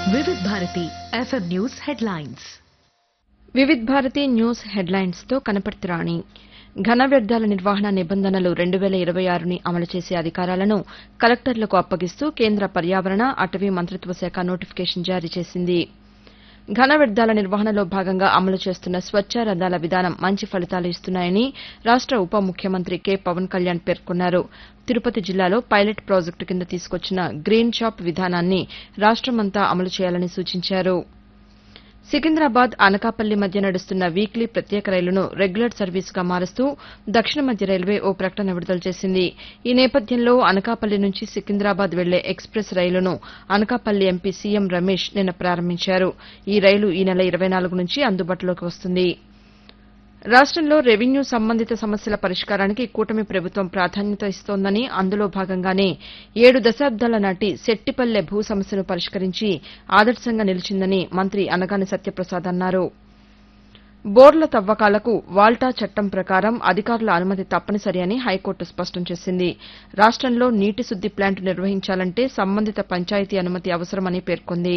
Vividh Bharati FM news headlines Vividh Bharati news headlines తో కనపర్తి రాణి ఘన వ్యర్థాల నిర్వహణ నిబంధనలు రెండు వేల ఇరవై ఆరుని అమలు చేసే అధికారాలను కలెక్టర్లకు అప్పగిస్తూ కేంద్ర పర్యావరణ అటవీ మంత్రిత్వ శాఖ నోటిఫికేషన్ జారీ చేసింది ఘన వ్యర్థాల నిర్వహణలో భాగంగా అమలు చేస్తున్న స్వచ్ఛ రథాల విధానం మంచి ఫలితాలు ఇస్తున్నాయని రాష్ట ఉప ముఖ్యమంత్రి కె పవన్ కళ్యాణ్ పేర్కొన్నారు తిరుపతి జిల్లాలో పైలట్ ప్రాజెక్టు కింద తీసుకొచ్చిన గ్రీన్ షాప్ విధానాన్ని రాష్టమంతా అమలు చేయాలని సూచించారు సికింద్రాబాద్ అనకాపల్లి మధ్య నడుస్తున్న వీక్లీ ప్రత్యేక రైలును రెగ్యులర్ సర్వీసుగా మారుస్తూ దక్షిణ మధ్య రైల్వే ఓ ప్రకటన విడుదల చేసింది ఈ నేపథ్యంలో అనకాపల్లి నుంచి సికింద్రాబాద్ వెళ్లే ఎక్స్ప్రెస్ రైలును అనకాపల్లి ఎంపీ సీఎం రమేష్ నిన్న ప్రారంభించారు ఈ రైలు ఈ నెల ఇరవై నాలుగు నుంచి అందుబాటులోకి వస్తుంది రాష్టంలో రెవెన్యూ సంబంధిత సమస్యల పరిష్కారానికి కూటమి ప్రభుత్వం ప్రాధాన్యత ఇస్తోందని అందులో భాగంగానే ఏడు దశాబ్దాల నాటి సెట్టిపల్లె భూ సమస్యను పరిష్కరించి ఆదర్శంగా నిలిచిందని మంత్రి అనగాని సత్యప్రసాద్ అన్నారు బోర్ల తవ్వకాలకు వాల్టా చట్టం ప్రకారం అధికారుల అనుమతి తప్పనిసరి అని హైకోర్టు స్పష్టం చేసింది రాష్టంలో నీటి శుద్ది ప్లాంట్ నిర్వహించాలంటే సంబంధిత పంచాయతీ అనుమతి అవసరమని పేర్కొంది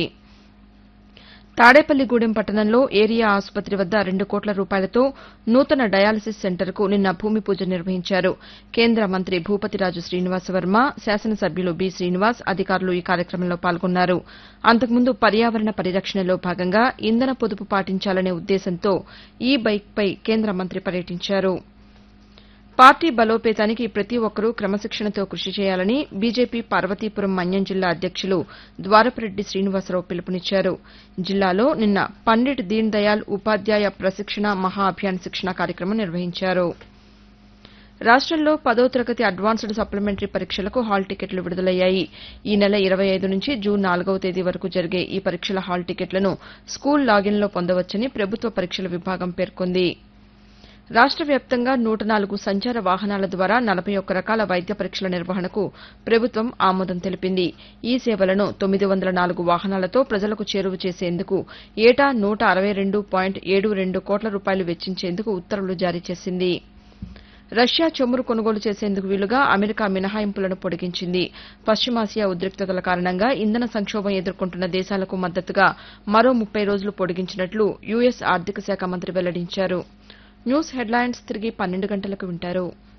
తాడేపల్లిగూడెం పట్టణంలో ఏరియా ఆసుపత్రి వద్ద రెండు కోట్ల రూపాయలతో నూతన డయాలసిస్ సెంటర్కు నిన్న భూమి పూజ నిర్వహించారు కేంద్ర మంత్రి భూపతిరాజు శ్రీనివాసవర్మ శాసనసభ్యులు బి శ్రీనివాస్ అధికారులు ఈ కార్యక్రమంలో పాల్గొన్నారు అంతకుముందు పర్యావరణ పరిరక్షణలో భాగంగా ఇంధన పొదుపు పాటించాలనే ఉద్దేశంతో ఈ బైక్పై కేంద్ర మంత్రి పర్యటించారు పార్టీ బలోపేతానికి ప్రతి ఒక్కరూ క్రమశిక్షణతో కృషి చేయాలని బీజేపీ పార్వతీపురం మన్యం జిల్లా అధ్యక్షులు ద్వారపరెడ్డి శ్రీనివాసరావు పిలుపునిచ్చారు జిల్లాలో నిన్న పండిట్ దీన్ దయాళ్ ఉపాధ్యాయ ప్రశిక్షణ మహా అభియాన్ శిక్షణ కార్యక్రమం నిర్వహించారు రాష్టంలో పదో తరగతి అడ్వాన్స్డ్ సప్లిమెంటరీ పరీక్షలకు హాల్ టికెట్లు విడుదలయ్యాయి ఈ నెల ఇరవై ఐదు నుంచి జూన్ నాలుగవ తేదీ వరకు జరిగే ఈ పరీక్షల హాల్ టికెట్లను స్కూల్ లాగిన్లో పొందవచ్చని ప్రభుత్వ పరీక్షల విభాగం పేర్కొంది రాష్ట వ్యాప్తంగా నూట నాలుగు సంచార వాహనాల ద్వారా నలభై ఒక్క రకాల వైద్య పరీక్షల నిర్వహణకు ప్రభుత్వం ఆమోదం తెలిపింది ఈ సేవలను తొమ్మిది వందల నాలుగు వాహనాలతో ప్రజలకు చేరువ చేసేందుకు ఏటా నూట అరవై రెండు పాయింట్ ఏడు రెండు కోట్ల రూపాయలు వెచ్చించేందుకు ఉత్తర్వులు జారీ చేసింది రష్యా చమురు కొనుగోలు చేసేందుకు వీలుగా అమెరికా మినహాయింపులను పొడిగించింది పశ్చిమాసియా ఉద్రిక్తతల కారణంగా ఇంధన సంక్షోభం ఎదుర్కొంటున్న దేశాలకు మద్దతుగా మరో ముప్పై రోజులు పొడిగించినట్లు యుఎస్ ఆర్థిక శాఖ మంత్రి వెల్లడించారు న్యూస్ హెడ్లైన్స్ తిరిగి పన్నెండు గంటలకు వింటారు